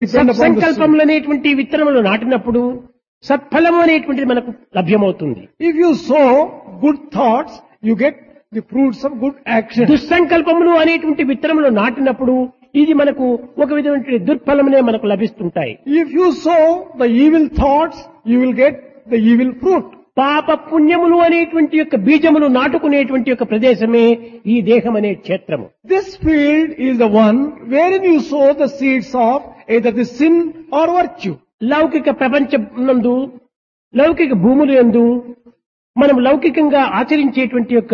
depend upon the seed. సంకల్పములు అనేటువంటి విత్తనములు నాటినప్పుడు సత్ఫలము అనేటువంటిది మనకు లభ్యమవుతుంది If you sow good thoughts, you get the fruits of good action. దుస్సంకల్పములు అనేటువంటి విత్తనములు నాటినప్పుడు ఇది మనకు ఒక విధమైన దుర్ఫలమునే మనకు లభిస్తుంటాయి If you sow the evil thoughts, you will get the evil fruit. పాప పుణ్యములు అనేటువంటి యొక్క బీజములు నాటుకునేటువంటి యొక్క ప్రదేశమే ఈ దేహం అనే క్షేత్రము This field is the one wherein you sow the seeds of either the sin or virtue. లౌకిక ప్రపంచం నందు లౌకిక భూములు యందు మనం లౌకికంగా ఆచరించేటువంటి యొక్క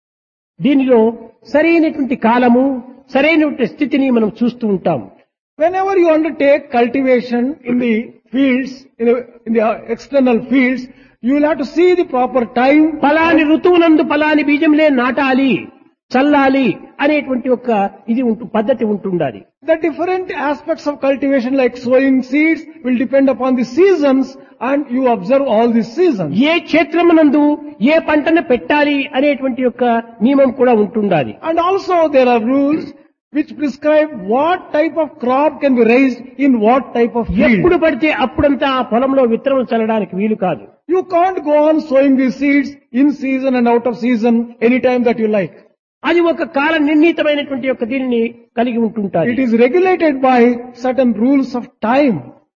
దీనిలో సరైనటువంటి కాలము సరైనటువంటి స్థితిని మనం చూస్తూ ఉంటాం Whenever you undertake cultivation in the fields, in the, in the uh, external fields, you will have to see the proper time. ఫలాని ఋతువునందు ఫలాని బీజంలే నాటాలి చల్లాలి అనేటువంటి ఒక ఇది ఉంటు పద్ధతి ఉంటుండాలి The different aspects of cultivation like sowing seeds will depend upon the seasons and you observe all the seasons. ఏ క్షేత్రమునందు ఏ పంటను పెట్టాలి అనేటువంటి యొక్క నియమం కూడా ఉంటుండాలి And also there are rules which prescribe what type of crop can be raised in what type of ఎప్పుడు field. పడితే అప్పుడంతా ఆ పొలంలో విత్తనం చల్లడానికి వీలు కాదు You can't go on sowing these seeds in season and out of season anytime that you like. అది ఒక కాల నిర్ణీతమైనటువంటి యొక్క దీనిని కలిగి ఉంటుంటారు It is regulated by certain rules of time.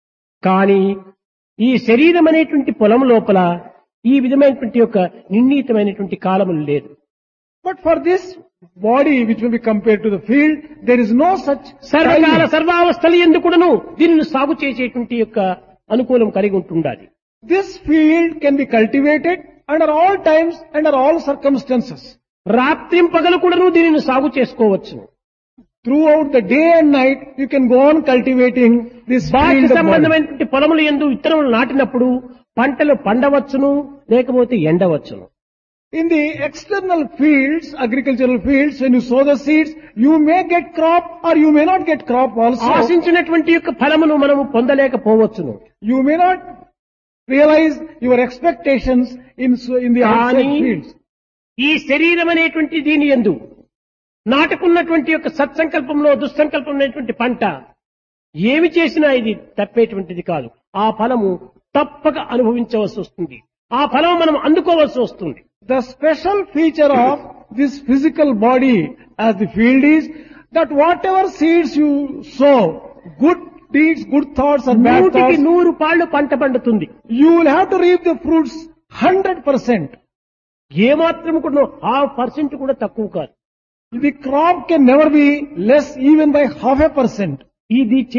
కానీ ఈ శరీరం అనేటువంటి పొలం లోపల ఈ విధమైనటువంటి యొక్క నిర్ణీతమైనటువంటి కాలములు లేదు But for this body which will be compared to the field, there is no such సర్వకాల time. సర్వావస్థలు ఎందుకును దీనిని సాగు చేసేటువంటి యొక్క అనుకూలం కలిగి ఉంటుండాలి This field can be cultivated under all times, under all circumstances. రాత్రిం పగలు కూడాను దీనిని సాగు చేసుకోవచ్చు Throughout the day and night, you can go on cultivating this బాహ్య field of body. సంబంధమైనటువంటి పొలములు ఎందు విత్తనములు నాటినప్పుడు పంటలు పండవచ్చును లేకపోతే ఎండవచ్చును In the external fields, agricultural fields, when you sow the seeds, you may get crop or you may not get crop also. ఆశించినటువంటి యొక్క ఫలమును మనము పొందలేకపోవచ్చును You may not realize your expectations in, so- in the outside కానీ fields. ఈ శరీరం అనేటువంటి దీని ఎందు నాటుకున్నటువంటి యొక్క సత్సంకల్పంలో దుస్సంకల్పం అనేటువంటి పంట ఏమి చేసినా ఇది తప్పేటువంటిది కాదు ఆ ఫలము తప్పక అనుభవించవలసి వస్తుంది ఆ ఫలం మనం అందుకోవాల్సి వస్తుంది The special feature of this physical body as the field is that whatever seeds you sow, good deeds, good thoughts or bad నూటికి thoughts, నూరు పాళ్ళు పంట పండుతుంది you will have to reap the fruits 100%. ఏమాత్రం కూడా హాఫ్ పర్సెంట్ కూడా తక్కువ కాదు The crop can never be less even by half a percent. ఇది